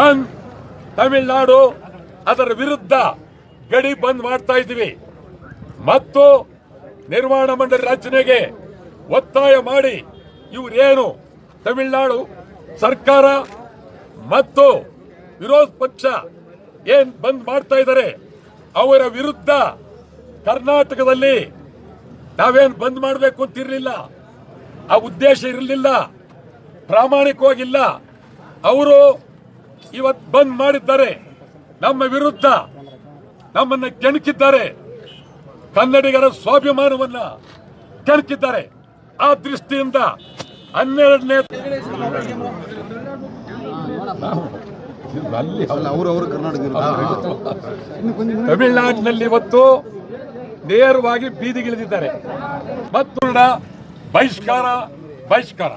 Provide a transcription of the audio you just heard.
ಬಂದ್ ತಮಿಳುನಾಡು ಅದರ ವಿರುದ್ಧ ಗಡಿ ಬಂದ್ ಮಾಡ್ತಾ ಇದ್ದೀವಿ ಮತ್ತು ನಿರ್ಮಾಣ ಮಂಡಳಿ ರಚನೆಗೆ ಒತ್ತಾಯ ಮಾಡಿ ಇವರೇನು ತಮಿಳುನಾಡು ಸರ್ಕಾರ ಮತ್ತು ವಿರೋಧ ಪಕ್ಷ ಏನ್ ಬಂದ್ ಮಾಡ್ತಾ ಇದ್ದಾರೆ ಅವರ ವಿರುದ್ಧ ಕರ್ನಾಟಕದಲ್ಲಿ ನಾವೇನ್ ಬಂದ್ ಮಾಡಬೇಕು ಅಂತಿರ್ಲಿಲ್ಲ ಆ ಉದ್ದೇಶ ಇರಲಿಲ್ಲ ಪ್ರಾಮಾಣಿಕವಾಗಿಲ್ಲ ಅವರು ಇವತ್ತು ಬಂದ್ ಮಾಡಿದ್ದಾರೆ ನಮ್ಮ ವಿರುದ್ಧ ನಮ್ಮನ್ನ ಕೆಣಕಿದ್ದಾರೆ ಕನ್ನಡಿಗರ ಸ್ವಾಭಿಮಾನವನ್ನ ಕೆಣಕಿದ್ದಾರೆ ಆ ದೃಷ್ಟಿಯಿಂದ ಹನ್ನೆರಡನೇ ಅಲ್ಲಿ ಅವರು ಅವರು ಕರ್ನಾಟಕ ತಮಿಳುನಾಡಿನಲ್ಲಿ ಇವತ್ತು ನೇರವಾಗಿ ಬೀದಿಗಿಳಿದಿದ್ದಾರೆ ಮತ್ತು ಕೂಡ ಬಹಿಷ್ಕಾರ ಬಹಿಷ್ಕಾರ